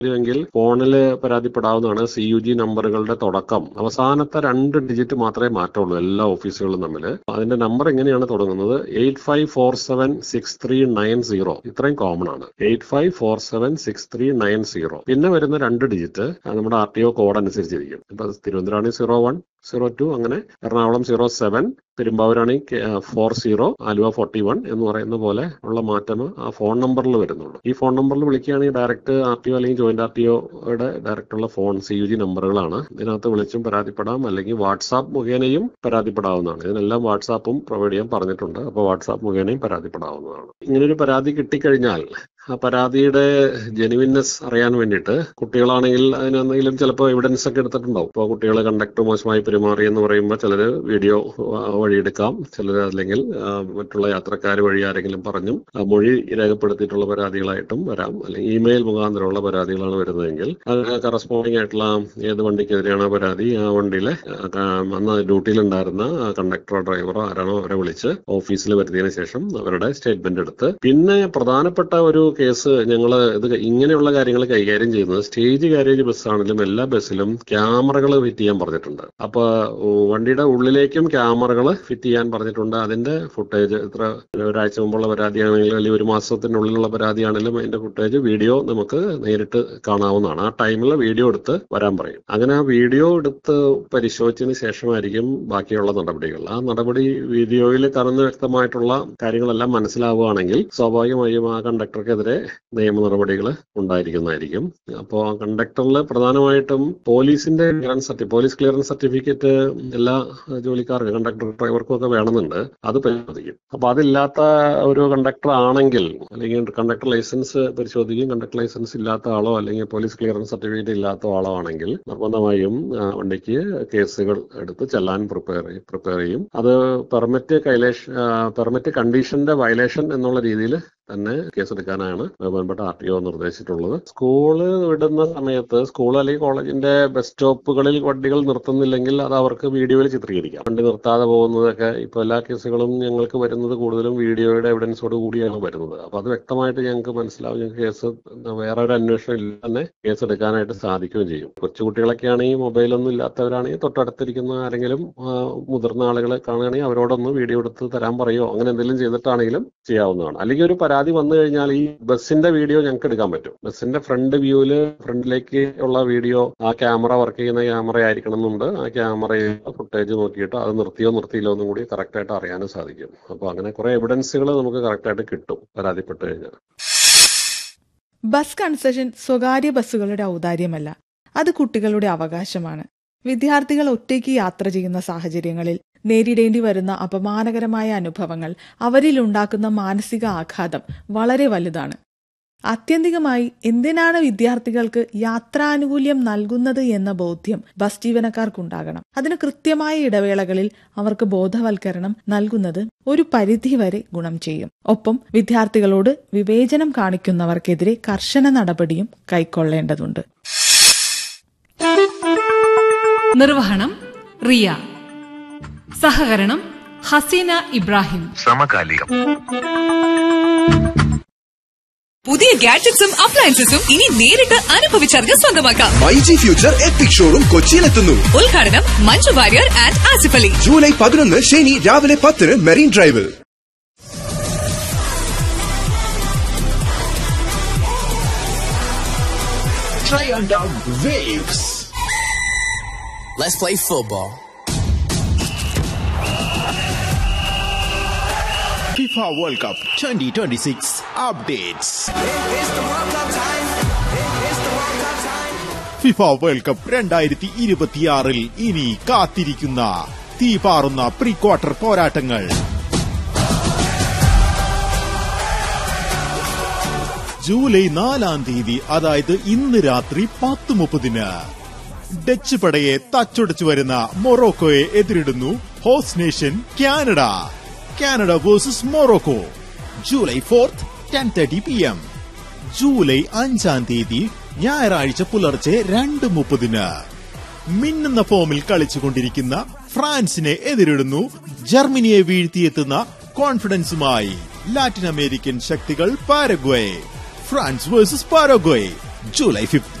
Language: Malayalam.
എങ്കിൽ ഫോണിൽ പരാതിപ്പെടാവുന്നതാണ് സി യു ജി നമ്പറുകളുടെ തുടക്കം അവസാനത്തെ രണ്ട് ഡിജിറ്റ് മാത്രമേ മാറ്റമുള്ളൂ എല്ലാ ഓഫീസുകളും തമ്മിൽ അതിന്റെ നമ്പർ എങ്ങനെയാണ് തുടങ്ങുന്നത് eight five four seven six three nine zero ഇത്രയും കോമൺ ആണ് eight five four seven six three nine zero പിന്നെ വരുന്ന രണ്ട് ഡിജിറ്റ് നമ്മുടെ ആർ ടി ഒ കോഡ് അനുസരിച്ചിരിക്കും ഇപ്പൊ Thiruvananthapuram zero one zero two അങ്ങനെ എറണാകുളം സീറോ സെവൻ പെരുമ്പാവൂരാണെങ്കിൽ four zero Aluva forty one എന്ന് പറയുന്ന പോലെ ഉള്ള മാറ്റം ആ ഫോൺ നമ്പറിൽ വരുന്നുള്ളൂ ഈ ഫോൺ നമ്പറിൽ വിളിക്കുകയാണെങ്കിൽ ഡയറക്റ്റ് ആർ ടി ഒ അല്ലെങ്കിൽ ജോയിന്റ് ആർ ടി ഒയുടെ ഡയറക്റ്റ് ഉള്ള ഫോൺ സി യു ജി നമ്പറുകളാണ് ഇതിനകത്ത് വിളിച്ചും പരാതിപ്പെടാം അല്ലെങ്കിൽ വാട്സാപ്പ് മുഖേനയും പരാതിപ്പെടാവുന്നതാണ് ഇതിനെല്ലാം വാട്സാപ്പും പ്രൊവൈഡ് ചെയ്യാൻ പറഞ്ഞിട്ടുണ്ട് അപ്പോൾ വാട്സാപ്പ് മുഖേനയും പരാതിപ്പെടാവുന്നതാണ് ഇങ്ങനൊരു പരാതി കിട്ടിക്കഴിഞ്ഞാൽ ആ പരാതിയുടെ ജെനുവിനെസ് അറിയാൻ വേണ്ടിയിട്ട് കുട്ടികളാണെങ്കിൽ അതിനെന്തെങ്കിലും ചിലപ്പോൾ എവിഡൻസ് ഒക്കെ എടുത്തിട്ടുണ്ടാവും ഇപ്പോൾ കുട്ടികൾ കണ്ടക്ടർ മോശമായി പെരുമാറി എന്ന് പറയുമ്പോൾ ചിലർ വീഡിയോ വഴിയെടുക്കാം ചിലർ അല്ലെങ്കിൽ ആ, മറ്റുള്ള യാത്രക്കാർ വഴി ആരെങ്കിലും പറഞ്ഞും ആ, മൊഴി രേഖപ്പെടുത്തിയിട്ടുള്ള പരാതികളായിട്ടും വരാം അല്ലെങ്കിൽ ഇമെയിൽ മുഖാന്തരമുള്ള പരാതികളാണ് വരുന്നതെങ്കിൽ അത് കറസ്പോണ്ടിങ് ആയിട്ടുള്ള ഏത് വണ്ടിക്കെതിരെയാണോ പരാതി ആ വണ്ടിയിലെ ആ, ക- അന്ന് ഡ്യൂട്ടിയിലുണ്ടായിരുന്ന കണ്ടക്ടറോ ഡ്രൈവറോ ആരാണോ അവരെ വിളിച്ച് ഓഫീസിൽ വരുത്തിയതിനു ശേഷം അവരുടെ സ്റ്റേറ്റ്മെന്റ് എടുത്ത് പിന്നെ പ്രധാനപ്പെട്ട ഒരു കേസ് ഞങ്ങൾ ഇത് ഇങ്ങനെയുള്ള കാര്യങ്ങൾ കൈകാര്യം ചെയ്യുന്നത് സ്റ്റേജ് കാരേജ് ബസ്സാണെങ്കിലും എല്ലാ ബസ്സിലും ക്യാമറകൾ ഫിറ്റ് ചെയ്യാൻ പറഞ്ഞിട്ടുണ്ട് അപ്പൊ ഉം, വണ്ടിയുടെ ഉള്ളിലേക്കും ക്യാമറകൾ ഫിറ്റ് ചെയ്യാൻ പറഞ്ഞിട്ടുണ്ട് അതിന്റെ ഫുട്ടേജ് ഇത്ര ഒരാഴ്ച മുമ്പുള്ള പരാതിയാണെങ്കിലും അല്ലെങ്കിൽ ഒരു മാസത്തിനുള്ളിലുള്ള പരാതിയാണെങ്കിലും അതിന്റെ ഫുട്ടേജ് വീഡിയോ നമുക്ക് നേരിട്ട് കാണാവുന്നതാണ് ആ ടൈമിൽ വീഡിയോ എടുത്ത് വരാൻ പറയും അങ്ങനെ ആ വീഡിയോ എടുത്ത് പരിശോധിച്ചതിന് ശേഷമായിരിക്കും ബാക്കിയുള്ള നടപടികൾ ആ നടപടി വീഡിയോയിൽ കാണുന്ന വ്യക്തമായിട്ടുള്ള കാര്യങ്ങളെല്ലാം മനസ്സിലാവുകയാണെങ്കിൽ സ്വാഭാവികമായും ആ കണ്ടക്ടർക്കെതിരെ നിയമ നടപടികൾ ഉണ്ടായിരിക്കുന്നതായിരിക്കും അപ്പോൾ ആ കണ്ടക്ടറിൽ പ്രധാനമായിട്ടും പോലീസിന്റെ ക്ലിയറൻസ് സർട്ടി പോലീസ് ക്ലിയറൻസ് സർട്ടിഫിക്കറ്റ് എല്ലാ ജോലിക്കാർക്കും കണ്ടക്ടർ ഡ്രൈവർക്കും ഒക്കെ വേണമെന്നുണ്ട് അത് പരിശോധിക്കും അപ്പൊ അതില്ലാത്ത ഒരു കണ്ടക്ടർ ആണെങ്കിൽ അല്ലെങ്കിൽ കണ്ടക്ടർ ലൈസൻസ് പരിശോധിക്കും കണ്ടക്ടർ ലൈസൻസ് ഇല്ലാത്ത ആളോ അല്ലെങ്കിൽ പോലീസ് ക്ലിയറൻസ് സർട്ടിഫിക്കറ്റ് ഇല്ലാത്ത ആളോ ആണെങ്കിൽ നിർബന്ധമായും ആ, വണ്ടിക്ക് കേസുകൾ എടുത്ത് ചെല്ലാൻ പ്രിപ്പയർ പ്രിപ്പയർ ചെയ്യും അത് പെർമിറ്റ് കൈലേഷ് പെർമിറ്റ് കണ്ടീഷന്റെ വയലേഷൻ എന്നുള്ള രീതിയിൽ തന്നെ കേസെടുക്കാനാണ് ബഹുമാനപ്പെട്ട ആർ ടി ഒ നിർദ്ദേശിച്ചിട്ടുള്ളത് സ്കൂള് വിടുന്ന സമയത്ത് സ്കൂൾ അല്ലെങ്കിൽ കോളേജിന്റെ ബസ് സ്റ്റോപ്പുകളിൽ വണ്ടികൾ നിർത്തുന്നില്ലെങ്കിൽ അത് അവർക്ക് വീഡിയോയിൽ ചിത്രീകരിക്കാം വണ്ടി നിർത്താതെ പോകുന്നതൊക്കെ ഇപ്പൊ എല്ലാ കേസുകളും ഞങ്ങൾക്ക് വരുന്നത് കൂടുതലും വീഡിയോയുടെ എവിഡൻസോട് കൂടിയാണ് വരുന്നത് അപ്പൊ അത് വ്യക്തമായിട്ട് ഞങ്ങൾക്ക് മനസ്സിലാവും ഞങ്ങൾക്ക് കേസ് വേറെ ഒരു അന്വേഷണം ഇല്ല തന്നെ കേസ് എടുക്കാനായിട്ട് സാധിക്കുകയും ചെയ്യും കൊച്ചുകുട്ടികളൊക്കെ ആണെങ്കിൽ മൊബൈലൊന്നും ഇല്ലാത്തവരാണെങ്കിൽ തൊട്ടടുത്തിരിക്കുന്ന ആരെങ്കിലും ആ, മുതിർന്ന ആളുകളെ കാണുകയാണെങ്കിൽ അവരോടൊന്ന് വീഡിയോ എടുത്ത് തരാൻ പറയുമോ അങ്ങനെ എന്തെങ്കിലും ചെയ്തിട്ടാണെങ്കിലും ചെയ്യാവുന്നതാണ് അല്ലെങ്കിൽ ഒരു പരാതി വന്നു കഴിഞ്ഞാൽ ഈ ബസ്സിന്റെ വീഡിയോ ഞങ്ങൾക്ക് എടുക്കാൻ പറ്റും ബസ്സിന്റെ ഫ്രണ്ട് വ്യൂവില് ഫ്രണ്ടിലേക്ക് ഉള്ള വീഡിയോ ആ ക്യാമറ വർക്ക് ചെയ്യുന്ന ക്യാമറ ആയിരിക്കണം എന്നുണ്ട് ആ ക്യാമറയിൽ ഫുട്ടേജ് നോക്കിയിട്ട് അത് നിർത്തിയോ നിർത്തിയില്ലോ എന്നും കൂടി കറക്റ്റ് ആയിട്ട് അറിയാനും സാധിക്കും അപ്പൊ അങ്ങനെ കുറെ എവിഡൻസുകൾ നമുക്ക് കറക്റ്റ് ആയിട്ട് കിട്ടും പരാതിപ്പെട്ട് കഴിഞ്ഞാൽ ബസ് കൺസെഷൻ സ്വകാര്യ ബസ്സുകളുടെ ഔദാര്യമല്ല അത് കുട്ടികളുടെ അവകാശമാണ് വിദ്യാർത്ഥികൾ ഒറ്റയ്ക്ക് യാത്ര ചെയ്യുന്ന സാഹചര്യങ്ങളിൽ നേരിടേണ്ടി വരുന്ന അപമാനകരമായ അനുഭവങ്ങൾ അവരിൽ ഉണ്ടാക്കുന്ന മാനസിക ആഘാതം വളരെ വലുതാണ് ആത്യന്തികമായി എന്തിനാണ് വിദ്യാർത്ഥികൾക്ക് യാത്രാനുകൂല്യം നൽകുന്നത് എന്ന ബോധ്യം ബസ് ജീവനക്കാർക്കുണ്ടാകണം അതിന് കൃത്യമായ ഇടവേളകളിൽ അവർക്ക് ബോധവൽക്കരണം നൽകുന്നത് ഒരു പരിധിവരെ ഗുണം ചെയ്യും ഒപ്പം വിദ്യാർത്ഥികളോട് വിവേചനം കാണിക്കുന്നവർക്കെതിരെ കർശന നടപടിയും കൈക്കൊള്ളേണ്ടതുണ്ട് നിർവഹണം റിയ സഹകരണം ഹസീന ഇബ്രാഹിം സമകാലികം പുതിയ ഗാഡ്ജറ്റ്സും അപ്ലയൻസസും ഇനി നേരിട്ട് അനുഭവിച്ചറിഞ്ഞ് സ്വന്തമാക്കാം my G future epic showroom കൊച്ചിയിലെത്തുന്നു ഉദ്ഘാടനം മഞ്ജു വാര്യർ ആൻഡ് ആസിഫ് അലി ജൂലൈ പതിനൊന്ന് ശനി രാവിലെ പത്തിന് മെറീൻ ഡ്രൈവിൽ Waves. Let's play football. FIFA World Cup 2026 updates. FIFA world cup രണ്ടായിരത്തി ഇരുപത്തിയാറിൽ ഇനി കാത്തിരിക്കുന്ന തീപാറുന്ന പ്രീ ക്വാർട്ടർ പോരാട്ടങ്ങൾ ജൂലൈ നാലാം തീയതി അതായത് ഇന്ന് രാത്രി പത്ത് മുപ്പതിന് ഡച്ച് പടയെ തച്ചൊടിച്ചു വരുന്ന മൊറോക്കോയെ എതിരിടുന്നു host nation Canada Canada versus Morocco July fourth ten thirty P M July അഞ്ചാം തീയതി ഞായറാഴ്ച പുലർച്ചെ രണ്ട് മുപ്പതിന് മിന്നുന്ന ഫോമിൽ കളിച്ചുകൊണ്ടിരിക്കുന്ന ഫ്രാൻസിനെ എതിരിടുന്നു ജർമ്മനിയെ വീഴ്ത്തിയെത്തുന്ന കോൺഫിഡൻസുമായി ലാറ്റിൻ അമേരിക്കൻ ശക്തികൾ Paraguay France versus Paraguay July fifth